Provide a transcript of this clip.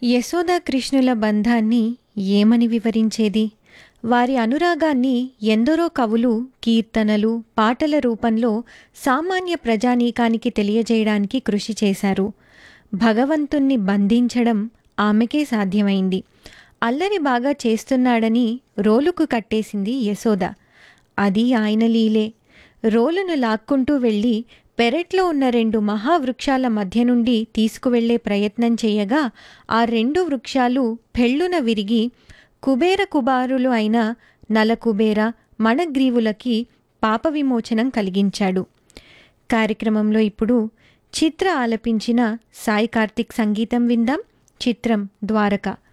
యశోదా కృష్ణుల బంధాన్ని ఏమని వివరించేది వారి అనురాగాన్ని ఎందరో కవులు కీర్తనలు పాటల రూపంలో సామాన్య ప్రజానీకానికి తెలియజేయడానికి కృషి చేశారు భగవంతుణ్ణి బంధించడం ఆమెకే సాధ్యమైంది అల్లరి బాగా చేస్తున్నాడని రోలుకు కట్టేసింది యశోద అది ఆయన లీలే రోలును లాక్కుంటూ వెళ్ళి పెరట్లో ఉన్న రెండు మహావృక్షాల మధ్య నుండి తీసుకువెళ్లే ప్రయత్నం చేయగా ఆ రెండు వృక్షాలు పెళ్ళున విరిగి కుబేర కుబారులు అయిన నలకుబేర మణగ్రీవులకి పాప విమోచనం కలిగించాడు కార్యక్రమంలో ఇప్పుడు చిత్ర ఆలపించిన సాయి కార్తిక్ సంగీతం విందాం చిత్రం ద్వారక